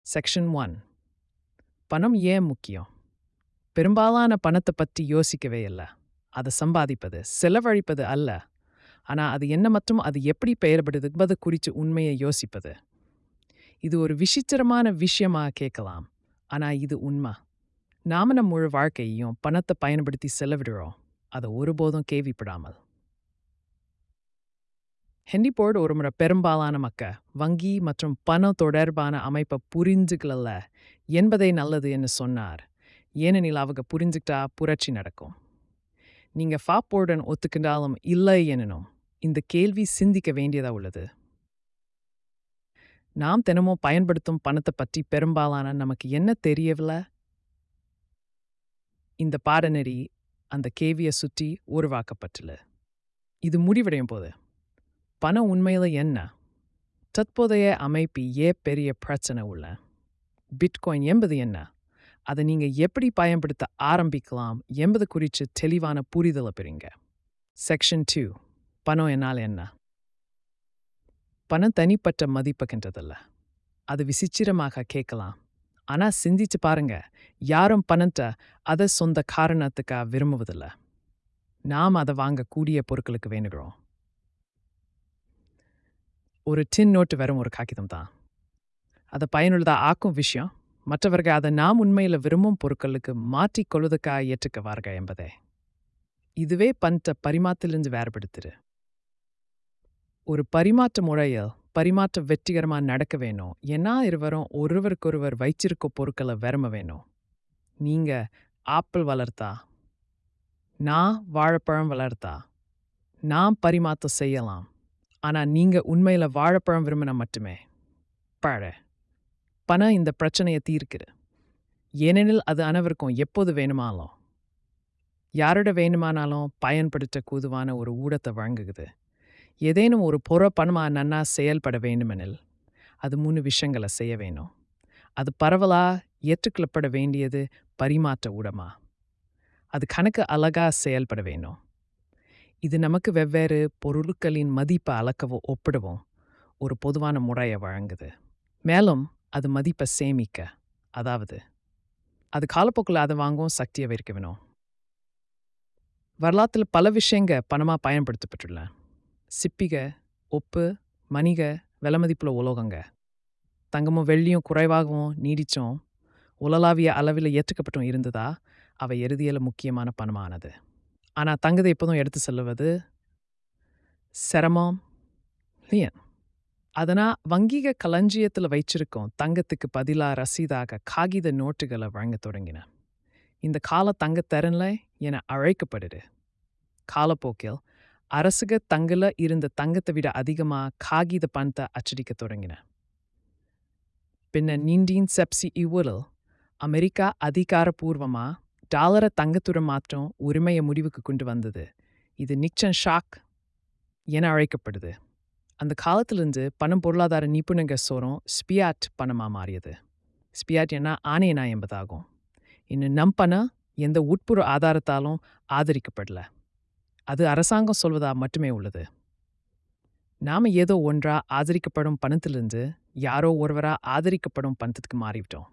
section one பணம் ஏன் முக்கியம் பெரும்பாலான பணத்தை பற்றி யோசிக்கவே இல்லை அதை சம்பாதிப்பது செலவழிப்பது அல்ல ஆனால் அது என்ன மற்றும் அது எப்படி பெயர்படுது என்பது குறித்து உண்மையை யோசிப்பது இது ஒரு விசித்திரமான விஷயமா கேட்கலாம் ஆனால் இது உண்மை நாம நம்ம முழு வாழ்க்கையையும் பணத்தை பயன்படுத்தி செலவிடுறோம் அதை ஒருபோதும் கேள்விப்படாமல் ஹென்ரி போர்டு ஒரு முறை பெரும்பாலான மக்க வங்கி மற்றும் பண தொடர்பான அமைப்பை புரிஞ்சுக்கல என்பதை நல்லது என்று சொன்னார் ஏனெனில் அவங்க புரிஞ்சுக்கிட்டா புரட்சி நடக்கும் நீங்க ஃபாப்போர்டன் ஒத்துக்கிட்டாலும் இல்லை எனும் இந்த கேள்வி சிந்திக்க வேண்டியதா உள்ளது நாம் தினமும் பயன்படுத்தும் பணத்தை பற்றி பெரும்பாலான நமக்கு என்ன தெரியவில்லை இந்த பாடநெறி அந்த கேள்வியை சுற்றி உருவாக்கப்பட்டுள்ளது இது முடிவடையும் போது பணம் உண்மையில என்ன தற்போதைய அமைப்பு ஏ பெரிய பிரச்சனை உள்ள பிட்காயின் என்பது என்ன அதை நீங்க எப்படி பயன்படுத்த ஆரம்பிக்கலாம் என்பது குறித்து தெளிவான புரிதலை பெறுங்க செக்ஷன் டூ பணம் என்னால் என்ன பணம் தனிப்பட்ட மதிப்புகின்றதில்ல அது விசித்திரமாக கேட்கலாம் ஆனா சிந்திச்சு பாருங்க யாரும் பணத்தை அதை சொந்த காரணத்துக்காக விரும்புவதில்ல நாம் அதை வாங்கக்கூடிய பொருட்களுக்கு வேணுகிறோம் ஒரு டின் நோட்டு வெறும் ஒரு காகிதம் தான் அதை பயனுள்ளதா ஆக்கும் விஷயம் மற்றவர்கள் அதை நாம் உண்மையில் விரும்பும் பொருட்களுக்கு மாற்றிக்கொள்வதற்காக ஏற்றுக்குவார்கள் என்பதே இதுவே பணத்தை பரிமாற்றிலிருந்து வேறுபடுத்துது ஒரு பரிமாற்ற முறையில் பரிமாற்றம் வெற்றிகரமாக நடக்க வேணும் ஏன்னா இருவரும் ஒருவருக்கொருவர் வைச்சிருக்க பொருட்களை விரும்ப வேணும் நீங்க ஆப்பிள் வளர்த்தா நான் வாழைப்பழம் வளர்த்தா நான் பரிமாற்றம் செய்யலாம் ஆனால் நீங்க உண்மையில வாழைப்பழம் விரும்பினா மட்டுமே பழ பணம் இந்த பிரச்சனையை தீர்க்குது ஏனெனில் அது அனைவருக்கும் எப்போது வேணுமானாலும் யாரோட வேணுமானாலும் பயன்படுத்த கூதுவான ஒரு ஊடத்தை வழங்குகிறது ஏதேனும் ஒரு புற பணமா நன்னா செயல்பட வேண்டுமெனில் அது மூணு விஷயங்களை செய்ய வேணும் அது பரவலா ஏற்றுக்கொள்ளப்பட வேண்டியது பரிமாற்ற ஊடமா அது கணக்கு அழகா செயல்பட வேணும் இது நமக்கு வெவ்வேறு பொருட்களின் மதிப்பை அளக்கவோ ஒப்பிடவும் ஒரு பொதுவான முறையை வழங்குது மேலும் அது மதிப்பை சேமிக்க அதாவது அது காலப்போக்கில் அதை வாங்கவும் சக்தியை வைக்க வேணும் வரலாற்றில் பல விஷயங்க பணமாக பயன்படுத்தப்பட்டுள்ள சிப்பிக உப்பு மணிக விலமதிப்புள்ள உலோகங்க தங்கமும் வெள்ளியும் குறைவாகவும் நீடிச்சும் உலலாவிய அளவில் ஏற்றுக்கப்பட்டும் இருந்ததா அவை இறுதியில் முக்கியமான பணமானது ஆனால் தங்கத்தை எப்போதும் எடுத்து செல்லுவது சிரமம் இல்லையா அதனால் வங்கிக களஞ்சியத்தில் வைச்சிருக்கோம் தங்கத்துக்கு பதிலாக ரசீதாக காகித நோட்டுகளை வழங்க தொடங்கின இந்த கால தங்கத்தரன்ல என அழைக்கப்படுது காலப்போக்கில் அரசுக தங்கல இருந்த தங்கத்தை விட அதிகமாக காகித பணத்தை அச்சடிக்க தொடங்கின பின்ன நீண்டின் செப்சி இவ்வளவு அமெரிக்கா அதிகாரப்பூர்வமாக டாலரை தங்கத்துடன் மாற்றம் உரிமையை முடிவுக்கு கொண்டு வந்தது இது நிக்சன் ஷாக் என அழைக்கப்படுது அந்த காலத்திலிருந்து பணம் பொருளாதார நிபுணங்க சோரம் ஸ்பியாட் பணமாக மாறியது ஸ்பியாட் என்ன ஆணையனா என்பதாகும் இன்னும் நம் பணம் எந்த உட்புற ஆதாரத்தாலும் ஆதரிக்கப்படல அது அரசாங்கம் சொல்வதா மட்டுமே உள்ளது நாம ஏதோ ஒன்றா ஆதரிக்கப்படும் பணத்திலிருந்து யாரோ ஒருவரா ஆதரிக்கப்படும் பணத்துக்கு மாறிவிட்டோம்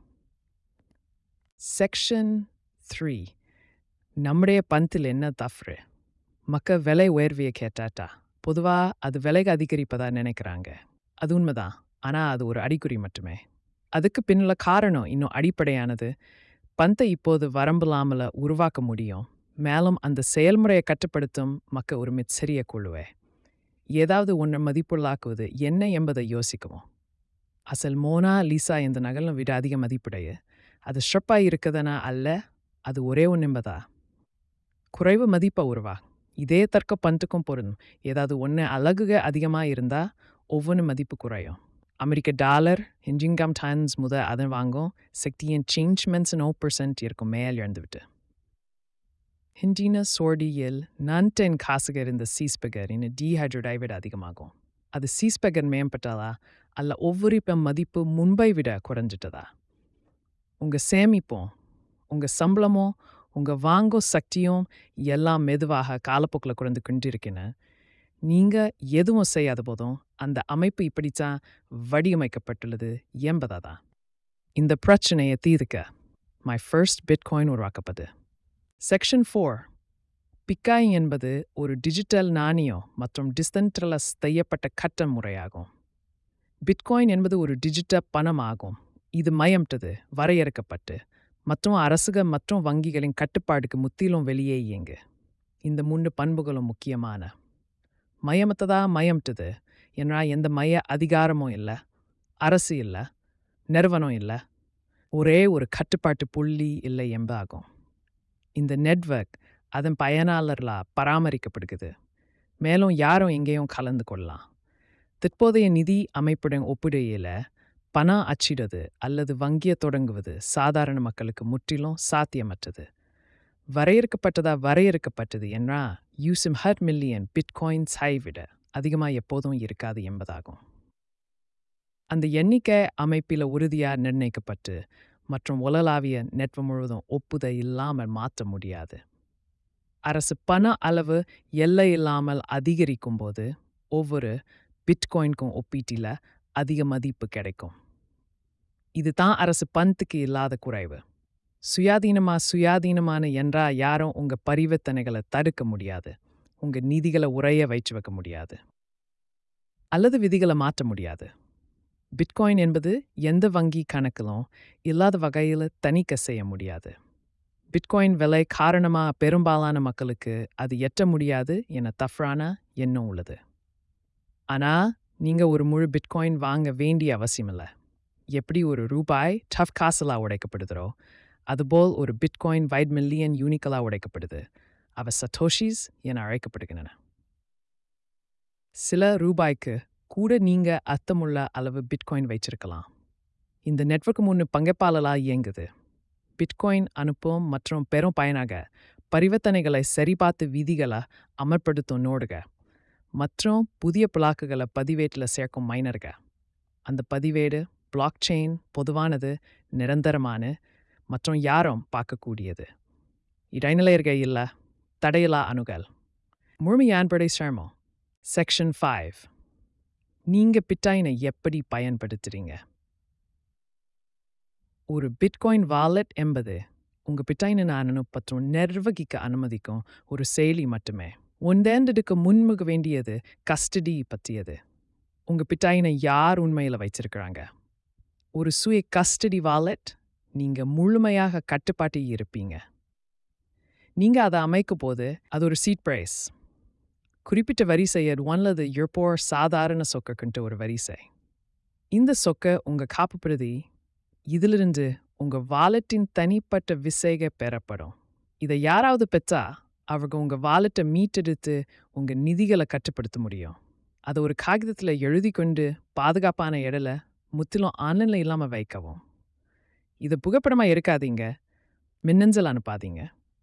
செக்ஷன் த்ரீ நம்முடைய பணத்தில் என்ன தஃப்ரு மக்க விலை உயர்வியை கேட்டாட்டா பொதுவாக அது விலைக்கு அதிகரிப்பதா நினைக்கிறாங்க அது உண்மைதான் ஆனால் அது ஒரு அடிக்குறி மட்டுமே அதுக்கு பின்னுள்ள காரணம் இன்னும் அடிப்படையானது பந்தை இப்போது வரம்பில்லாமல் உருவாக்க முடியும் மேலும் அந்த செயல்முறையை கட்டுப்படுத்தும் மக்க ஒரு மிச்சரிய குழுவே ஏதாவது ஒன்றை மதிப்புள்ளாக்குவது என்ன என்பதை யோசிக்கவும் அசல் மோனா லீசா இந்த நகலும் விட அதிக மதிப்புடைய அது ஸ்ட்ரப்பாக இருக்குதுனா அல்ல அது ஒரே ஒன்று என்பதா குறைவு மதிப்பை உருவா இதே தர்க்க பண்ட்டுக்கும் பொருந்தும் ஏதாவது ஒன்று அழகுக அதிகமாக இருந்தால் ஒவ்வொன்று மதிப்பு குறையும் அமெரிக்க டாலர் ஹிஞ்சிங்காம் டன்ஸ் முத அதை வாங்கும் சக்தியின் சேஞ்ச்மெண்ட்ஸ் நோ பர்சன்ட் இருக்கும் மேல் இழந்துவிட்டு ஹிண்டின சோடியில் நன்டென் காசுகர் இந்த சீஸ்பெகர் இன்னும் டீஹைட்ரேட்டை விட அதிகமாகும் அது சீஸ்பெகர் மேம்பட்டாலா அல்ல ஒவ்வொரு இப்போ மதிப்பு முன்பை விட குறைஞ்சிட்டதா உங்கள் சேமிப்பும் உங்கள் சம்பளமும் உங்கள் வாங்கும் சக்தியும் எல்லாம் மெதுவாக காலப்போக்கில் குறைந்து கொண்டிருக்கின நீங்கள் எதுவும் செய்யாத போதும் அந்த அமைப்பு இப்படித்தான் வடிவமைக்கப்பட்டுள்ளது என்பதாதான் இந்த பிரச்சனையை தீர்க்க மை ஃபர்ஸ்ட் பிட்காயின் உருவாக்கப்பது செக்ஷன் ஃபோர் பிக்காய் என்பது ஒரு டிஜிட்டல் நாணயம் மற்றும் டிசென்ட்ரலஸ் செய்யப்பட்ட கட்ட முறையாகும் பிட்காயின் என்பது ஒரு டிஜிட்டல் பணம் ஆகும் இது மயம்ட்டது வரையறுக்கப்பட்டு மற்றும் அரசுக மற்றும் வங்கிகளின் கட்டுப்பாடுக்கு முற்றிலும் வெளியே இயங்கு இந்த மூன்று பண்புகளும் முக்கியமான மயமத்ததா மயம்ட்டது என்றால் எந்த மைய அதிகாரமும் இல்லை அரசு இல்லை நிறுவனம் இல்லை ஒரே ஒரு கட்டுப்பாட்டு புள்ளி இல்லை என்பதாகும் இந்த நெட்வொர்க் அதன் பயனாளர்களால் பராமரிக்கப்படுகிறது மேலும் யாரும் எங்கேயும் கலந்து கொள்ளலாம் தற்போதைய நிதி அமைப்புடன் ஒப்பிடையில் பணம் அச்சிடுவது அல்லது வங்கியை தொடங்குவது சாதாரண மக்களுக்கு முற்றிலும் சாத்தியமற்றது வரையறுக்கப்பட்டதா வரையறுக்கப்பட்டது என்றா யூசிம் ஹர் மில்லியன் பிட்காயின்ஸை விட அதிகமாக எப்போதும் இருக்காது என்பதாகும் அந்த எண்ணிக்கை அமைப்பில் உறுதியாக நிர்ணயிக்கப்பட்டு மற்றும் உலகளாவிய நெட்வொர்க் முழுவதும் ஒப்புதல் இல்லாமல் மாற்ற முடியாது அரசு பண அளவு எல்லை இல்லாமல் அதிகரிக்கும் போது ஒவ்வொரு பிட்காயின்க்கும் ஒப்பீட்டில் அதிக மதிப்பு கிடைக்கும் இதுதான் அரசு பணத்துக்கு இல்லாத குறைவு சுயாதீனமா சுயாதீனமான என்றா யாரும் உங்க பரிவர்த்தனைகளை தடுக்க முடியாது உங்க நிதிகளை உரைய வைச்சு வைக்க முடியாது அல்லது விதிகளை மாற்ற முடியாது பிட்காயின் என்பது எந்த வங்கி கணக்கிலும் இல்லாத வகையில் தணிக்கை செய்ய முடியாது பிட்காயின் விலை காரணமாக பெரும்பாலான மக்களுக்கு அது எட்ட முடியாது என தஃப்ரான எண்ணம் உள்ளது ஆனால் நீங்கள் ஒரு முழு பிட்காயின் வாங்க வேண்டிய அவசியமில்லை எப்படி ஒரு ரூபாய் டஃப் காசலாக உடைக்கப்படுதோ அதுபோல் ஒரு பிட்காயின் வைட் மில்லியன் யூனிக்கலாக உடைக்கப்படுது அவை சட்டோஷிஸ் என அழைக்கப்படுகின்றன சில ரூபாய்க்கு கூட நீங்கள் அர்த்தமுள்ள அளவு பிட்காயின் வைச்சிருக்கலாம் இந்த நெட்வொர்க் முன்னு பங்கப்பாளலாக இயங்குது பிட்காயின் அனுப்பும் மற்றும் பெரும் பயனாக பரிவர்த்தனைகளை சரிபார்த்து விதிகளை அமல்படுத்தும் நோடுக மற்றும் புதிய பிளாக்குகளை பதிவேட்டில் சேர்க்கும் மைனர்க அந்த பதிவேடு பிளாக் செயின் பொதுவானது நிரந்தரமான மற்றும் யாரும் பார்க்கக்கூடியது இடைநிலையர்கள் இல்லை தடையில்லா அணுகல் முழுமையான்படை சிரமம் செக்ஷன் ஃபைவ் நீங்கள் பிட்டாயினை எப்படி பயன்படுத்துறீங்க ஒரு பிட்காயின் வாலெட் என்பது உங்கள் பிட்டாயினை நான் பற்றும் நிர்வகிக்க அனுமதிக்கும் ஒரு செயலி மட்டுமே ஒன்றேண்டதுக்கு முன்முக வேண்டியது கஸ்டடி பற்றியது உங்கள் பிட்டாயினை யார் உண்மையில் வச்சிருக்கிறாங்க ஒரு சுய கஸ்டடி வாலெட் நீங்கள் முழுமையாக கட்டுப்பாட்டில் இருப்பீங்க நீங்கள் அதை அமைக்கும் போது அது ஒரு சீட் ப்ரைஸ் குறிப்பிட்ட வரிசையை ஒன்லது இருப்போர் சாதாரண சொக்கக்குன்ட்டு ஒரு வரிசை இந்த சொக்க உங்கள் காப்பு பிரதி இதிலிருந்து உங்கள் வாலெட்டின் தனிப்பட்ட விசைக பெறப்படும் இதை யாராவது பெற்றா அவங்க உங்கள் வாலெட்டை மீட்டெடுத்து உங்கள் நிதிகளை கட்டுப்படுத்த முடியும் அதை ஒரு காகிதத்தில் எழுதி கொண்டு பாதுகாப்பான இடல முற்றிலும் ஆன்லைனில் இல்லாமல் வைக்கவும் இதை புகைப்படமாக இருக்காதீங்க மின்னஞ்சல் அனுப்பாதீங்க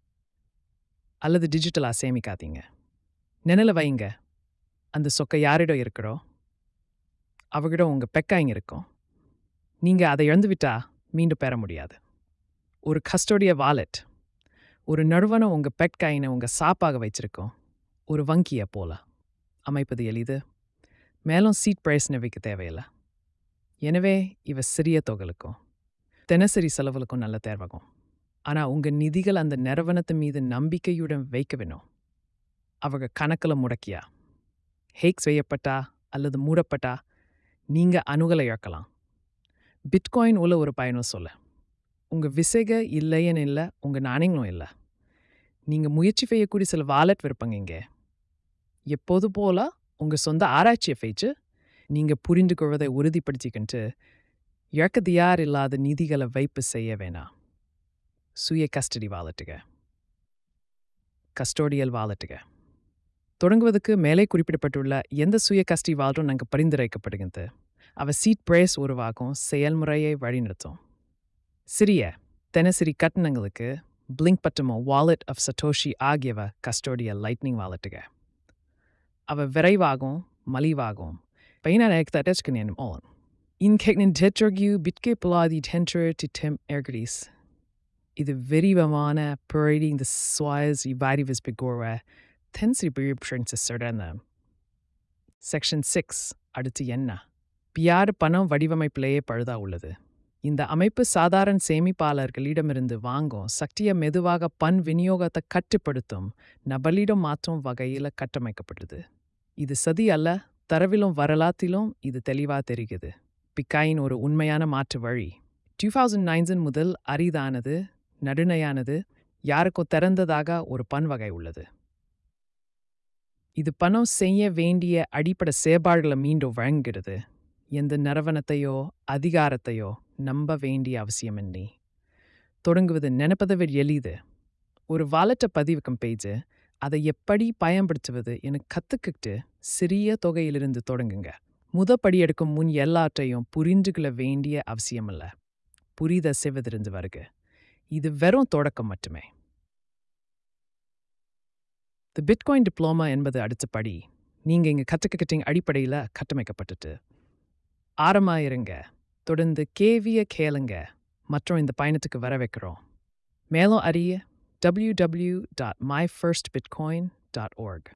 அல்லது டிஜிட்டலாக சேமிக்காதீங்க நினைல வைங்க அந்த சொக்கை யாரிடம் இருக்கிறோ அவகிடம் உங்கள் பெக்காயிங்க இருக்கும் நீங்கள் அதை இழந்து விட்டா மீண்டும் பெற முடியாது ஒரு கஸ்டோடிய வாலெட் ஒரு நறுவனம் உங்கள் பெட் காயினை உங்கள் சாப்பாக வச்சிருக்கோம் ஒரு வங்கியை போல அமைப்பது எளிது மேலும் சீட் ப்ரைஸ்னு வைக்க தேவையில்லை எனவே இவ சிறிய தொகலுக்கும் தினசரி செலவுகளுக்கும் நல்ல தேர்வாகும் ஆனால் உங்கள் நிதிகள் அந்த நிறுவனத்து மீது நம்பிக்கையுடன் வைக்க வேணும் அவங்க கணக்கில் முடக்கியா ஹேக் செய்யப்பட்டா அல்லது மூடப்பட்டா நீங்கள் அணுகலை இழக்கலாம் பிட்காயின் உள்ள ஒரு பயணம் சொல்ல உங்கள் விசைக இல்லைன்னு இல்லை உங்கள் நாணயங்களும் இல்லை நீங்கள் முயற்சி செய்யக்கூடிய சில வாலெட் விருப்பங்க இங்கே எப்போது போல உங்கள் சொந்த ஆராய்ச்சியை ஃபெய்ச்சு நீங்கள் புரிந்து கொள்வதை உறுதிப்படுத்திக்கிட்டு இழக்கதியார் இல்லாத நிதிகளை வைப்பு செய்ய வேணாம் சுய கஸ்டடி வாலெட்டுக கஸ்டோடியல் வாலெட்டுக தொடங்குவதற்கு மேலே குறிப்பிடப்பட்டுள்ள எந்த சுய கஸ்டி வால்ட்டும் நாங்கள் பரிந்துரைக்கப்படுகிறது அவ சீட் பிரேஸ் உருவாக்கும் செயல்முறையை வழிநடத்தும் சிறிய தினசரி கட்டணங்களுக்கு பிளிங்க் பட்டமோ வாலெட் ஆஃப் சட்டோஷி ஆகியவ கஸ்டோடியல் லைட்னிங் வாலெட்டுக அவ விரைவாகும் மலிவாகும் பையனார் எனக்கு தட்டச்சுக்கு ஓலன் இன்கெக்னின் டெட்ரோகியூ பிட்கே புலாதி டென்டர் டி டெம் எர்கரிஸ் இது விரிவமான புரடி இந்த சுவாஸ் இவாரிவஸ் பிகோர தென்சி பிரிப்ஷன்ஸ் சுடர்ந்த செக்ஷன் சிக்ஸ் அடுத்து என்ன பியாடு பணம் வடிவமைப்பிலேயே பழுதா உள்ளது இந்த அமைப்பு சாதாரண சேமிப்பாளர்களிடமிருந்து வாங்கும் சக்தியை மெதுவாக பண் விநியோகத்தை கட்டுப்படுத்தும் நபலிடம் மாற்றும் வகையில் கட்டமைக்கப்பட்டது இது சதி அல்ல தரவிலும் வரலாற்றிலும் இது தெளிவாக தெரிகிறது பிக்காயின் ஒரு உண்மையான மாற்று வழி டூ தௌசண்ட் நைன்சன் முதல் அரிதானது நடுநிலையானது யாருக்கோ திறந்ததாக ஒரு பண் வகை உள்ளது இது பணம் செய்ய வேண்டிய அடிப்படை செயற்பாடுகளை மீண்டும் வழங்குகிறது எந்த நிறுவனத்தையோ அதிகாரத்தையோ நம்ப வேண்டிய அவசியமில்லை தொடங்குவது நினைப்பதை விட எளிது ஒரு வாலெட்டை பதிவுக்கும் பேஜ் அதை எப்படி பயன்படுத்துவது என கற்றுக்கிட்டு சிறிய தொகையிலிருந்து தொடங்குங்க முதப்படி எடுக்கும் முன் எல்லாற்றையும் புரிந்துகொள்ள வேண்டிய அவசியமில்லை புரித செய்வதிருந்து வருக இது வெறும் தொடக்கம் மட்டுமே தி பிட்காயின் டிப்ளோமா என்பது அடுத்த படி நீங்கள் இங்கே கற்றுக்கிட்டீங்க அடிப்படையில் கட்டமைக்கப்பட்டுட்டு ஆரமாக இருங்க தொடர்ந்து கேவிய கேளுங்க மற்றும் இந்த பயணத்துக்கு வர வைக்கிறோம் மேலும் அறிய www.myfirstbitcoin.org